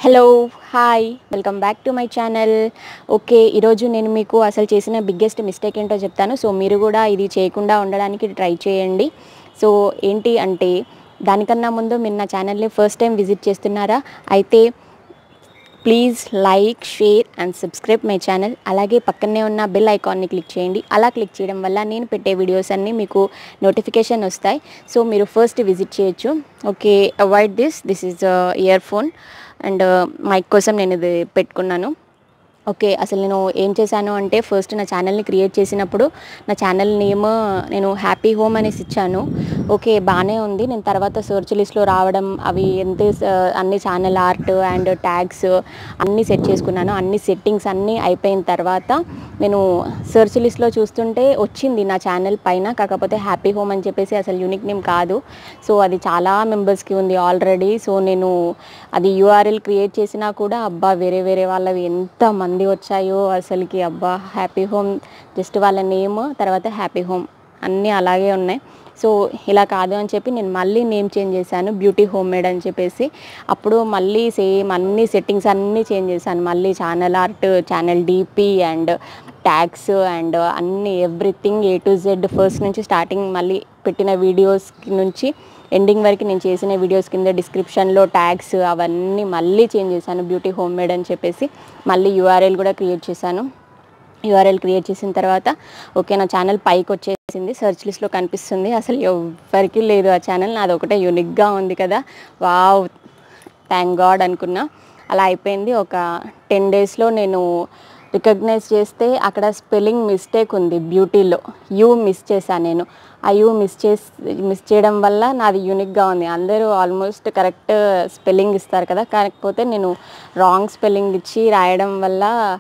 hello hi welcome back to my channel okay ఈరోజు నేను మీకు అసలు చేసిన బిగ్గెస్ట్ మిస్టేక్ ఏంటో చెప్తాను సో మీరు కూడా ఇది చేయకుండా ఉండడానికి ట్రై చేయండి సో ఏంటి అంటే దానికన్నా ముందు మీరు నా ఛానల్ని ఫస్ట్ టైం విజిట్ చేస్తున్నారా అయితే please like share and subscribe my channel అలాగే పక్కనే ఉన్న బెల్ ఐకాన్ని క్లిక్ చేయండి అలా క్లిక్ చేయడం వల్ల నేను పెట్టే వీడియోస్ అన్నీ మీకు నోటిఫికేషన్ వస్తాయి సో మీరు ఫస్ట్ విజిట్ చేయొచ్చు okay avoid this this is earphone and mic కోసం నేను ఇది పెట్టుకున్నాను ఓకే అసలు నేను ఏం చేశాను అంటే ఫస్ట్ నా ఛానల్ని క్రియేట్ చేసినప్పుడు నా ఛానల్ నేమ్ నేను హ్యాపీ హోమ్ అనేసి ఇచ్చాను ఓకే బాగానే ఉంది నేను తర్వాత సెర్చ్ లిస్ట్లో రావడం అవి ఎంత అన్ని ఛానల్ ఆర్ట్ అండ్ ట్యాగ్స్ అన్నీ సెట్ చేసుకున్నాను అన్ని సెట్టింగ్స్ అన్నీ అయిపోయిన తర్వాత నేను సెర్చ్ లిస్ట్లో చూస్తుంటే వచ్చింది నా ఛానల్ పైన కాకపోతే హ్యాపీ హోమ్ అని చెప్పేసి అసలు యూనిక్ నేమ్ కాదు సో అది చాలా మెంబర్స్కి ఉంది ఆల్రెడీ సో నేను అది యూఆర్ఎల్ క్రియేట్ చేసినా కూడా అబ్బా వేరే వేరే వాళ్ళవి ఎంత మంది వచ్చాయో అసలుకి అబ్బా హ్యాపీ హోమ్ జస్ట్ వాళ్ళ నేమ్ తర్వాత హ్యాపీ హోమ్ అన్నీ అలాగే ఉన్నాయి సో ఇలా కాదు అని చెప్పి నేను మళ్ళీ నేమ్ చేంజ్ చేశాను బ్యూటీ హోమ్ మేడ్ అని చెప్పేసి అప్పుడు మళ్ళీ సేమ్ అన్ని సెట్టింగ్స్ అన్నీ చేంజ్ చేశాను మళ్ళీ channel art channel DP and tags and అన్ని everything A to Z first నుంచి స్టార్టింగ్ మళ్ళీ పెట్టిన వీడియోస్ నుంచి ఎండింగ్ వరకు నేను చేసిన వీడియోస్ కింద డిస్క్రిప్షన్లో ట్యాగ్స్ అవన్నీ మళ్ళీ చేంజ్ చేశాను బ్యూటీ హోమ్ మేడ్ అని చెప్పేసి మళ్ళీ యూఆర్ఎల్ కూడా క్రియేట్ చేశాను యూఆర్ఎల్ క్రియేట్ చేసిన తర్వాత ఓకే నా ఛానల్ పైకి వచ్చేసింది సెర్చ్ లిస్ట్లో కనిపిస్తుంది అసలు ఎవరికి లేదు ఆ ఛానల్ నాది ఒకటే యూనిక్గా ఉంది కదా వావ్ థ్యాంక్ గాడ్ అనుకున్నా అలా అయిపోయింది ఒక టెన్ డేస్లో నేను రికగ్నైజ్ చేస్తే అక్కడ స్పెల్లింగ్ మిస్టేక్ ఉంది బ్యూటీలో యూ మిస్ చేశాను నేను ఆ యూ మిస్ చేసి మిస్ చేయడం వల్ల నాది యూనిక్గా ఉంది అందరూ ఆల్మోస్ట్ కరెక్ట్ స్పెల్లింగ్ ఇస్తారు కదా కాకపోతే నేను రాంగ్ స్పెల్లింగ్ ఇచ్చి రాయడం వల్ల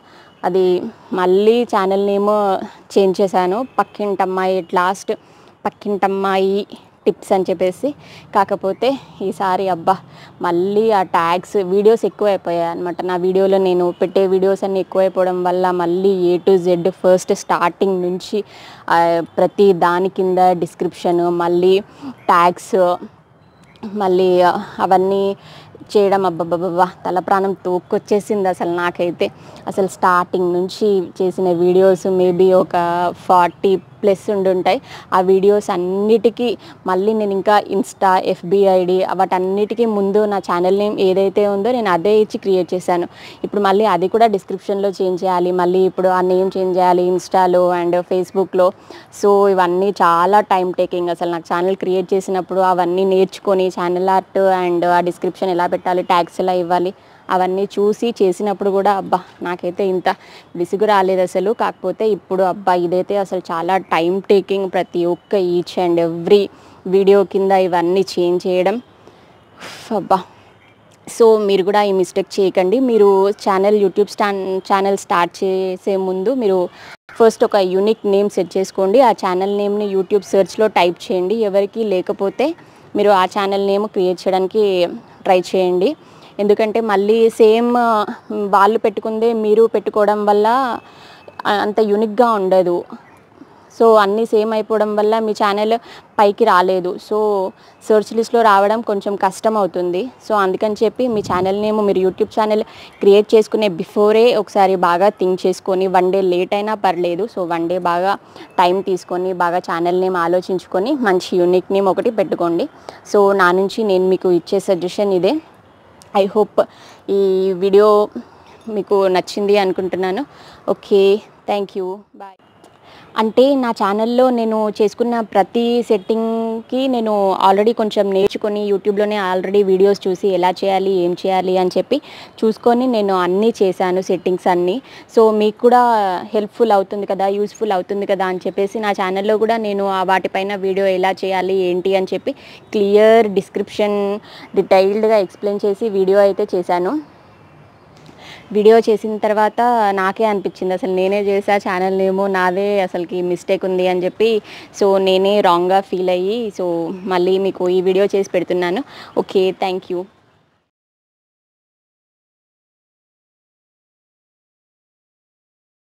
అది మళ్ళీ ఛానల్ నేమ్ చేంజ్ చేశాను పక్కింటమ్మాయి లాస్ట్ పక్కింటమ్మాయి టిప్స్ అని చెప్పేసి కాకపోతే ఈసారి అబ్బా మళ్ళీ ఆ ట్యాగ్స్ వీడియోస్ ఎక్కువైపోయాయి అనమాట నా వీడియోలో నేను పెట్టే వీడియోస్ అన్నీ ఎక్కువైపోవడం వల్ల మళ్ళీ A to Z first starting నుంచి ఆ, ప్రతి దాని కింద డిస్క్రిప్షన్ మళ్ళీ ట్యాగ్స్ మళ్ళీ అవన్నీ చేయడం అబ్బబ్బబ్బా తల ప్రాణం తోక్కొచ్చేసింది అసలు నాకైతే అసలు స్టార్టింగ్ నుంచి చేసిన వీడియోస్ మేబీ ఒక ఫార్టీ ప్లస్ ఉండుంటాయి ఆ వీడియోస్ అన్నిటికీ మళ్ళీ నేను ఇంకా ఇన్స్టా ఎఫ్బిఐడి వాటన్నిటికీ ముందు నా ఛానల్ నేమ్ ఏదైతే ఉందో నేను అదే ఇచ్చి క్రియేట్ చేశాను ఇప్పుడు మళ్ళీ అది కూడా డిస్క్రిప్షన్లో చేంజ్ చేయాలి మళ్ళీ ఇప్పుడు ఆ నేమ్ చేంజ్ చేయాలి ఇన్స్టాలో అండ్ ఫేస్బుక్లో సో ఇవన్నీ చాలా టైం టేకింగ్ అసలు నాకు ఛానల్ క్రియేట్ చేసినప్పుడు అవన్నీ నేర్చుకొని ఛానల్ ఆర్ట్ అండ్ ఆ డిస్క్రిప్షన్ ఎలా పెట్టాలి ట్యాగ్స్ ఎలా ఇవ్వాలి అవన్నీ చూసి చేసినప్పుడు కూడా అబ్బా నాకైతే ఇంత విసుగు రాలేదు అసలు కాకపోతే ఇప్పుడు అబ్బా ఇదైతే అసలు చాలా టైం టేకింగ్ ప్రతి ఒక్క ఈచ్ అండ్ ఎవ్రీ వీడియో కింద ఇవన్నీ చేంజ్ చేయడం అబ్బా సో మీరు కూడా ఈ మిస్టేక్ చేయకండి మీరు ఛానల్ యూట్యూబ్ స్టాన్ ఛానల్ స్టార్ట్ చేసే ముందు మీరు ఫస్ట్ ఒక యూనిక్ నేమ్ సెట్ చేసుకోండి ఆ ఛానల్ నేమ్ని యూట్యూబ్ సెర్చ్లో టైప్ చేయండి ఎవరికి లేకపోతే మీరు ఆ ఛానల్ నేమ్ క్రియేట్ చేయడానికి ట్రై చేయండి ఎందుకంటే మళ్ళీ సేమ్ వాళ్ళు పెట్టుకుందే మీరు పెట్టుకోవడం వల్ల అంత యూనిక్గా ఉండదు సో అన్నీ సేమ్ అయిపోవడం వల్ల మీ ఛానల్ పైకి రాలేదు సో సెర్చ్ లిస్ట్లో రావడం కొంచెం కష్టం అవుతుంది సో అందుకని చెప్పి మీ ఛానల్ నేమ్ మీరు యూట్యూబ్ ఛానల్ క్రియేట్ చేసుకునే బిఫోరే ఒకసారి బాగా థింక్ చేసుకొని వన్ డే లేట్ అయినా పర్లేదు సో వన్ డే బాగా టైం తీసుకొని బాగా ఛానల్ నేమ్ ఆలోచించుకొని మంచి యూనిక్ నేమ్ ఒకటి పెట్టుకోండి సో నా నుంచి నేను మీకు ఇచ్చే సజెషన్ ఇదే ఐ హోప్ ఈ వీడియో మీకు నచ్చింది అనుకుంటున్నాను ఓకే థ్యాంక్ యూ బాయ్ అంటే నా ఛానల్లో నేను చేసుకున్న ప్రతి సెట్టింగ్కి నేను ఆల్రెడీ కొంచెం నేర్చుకొని యూట్యూబ్లోనే ఆల్రెడీ వీడియోస్ చూసి ఎలా చేయాలి ఏం చేయాలి అని చెప్పి చూసుకొని నేను అన్నీ చేశాను సెట్టింగ్స్ అన్నీ సో మీకు కూడా హెల్ప్ఫుల్ అవుతుంది కదా యూస్ఫుల్ అవుతుంది కదా అని చెప్పేసి నా ఛానల్లో కూడా నేను ఆ వాటిపైన వీడియో ఎలా చేయాలి ఏంటి అని చెప్పి క్లియర్ డిస్క్రిప్షన్ డీటెయిల్డ్గా ఎక్స్ప్లెయిన్ చేసి వీడియో అయితే చేశాను వీడియో చేసిన తర్వాత నాకే అనిపించింది అసలు నేనే చేసా ఛానల్ ఏమో నాదే అసలుకి మిస్టేక్ ఉంది అని చెప్పి సో నేనే రాంగ్గా ఫీల్ అయ్యి సో మళ్ళీ మీకు ఈ వీడియో చేసి పెడుతున్నాను ఓకే థ్యాంక్ యూ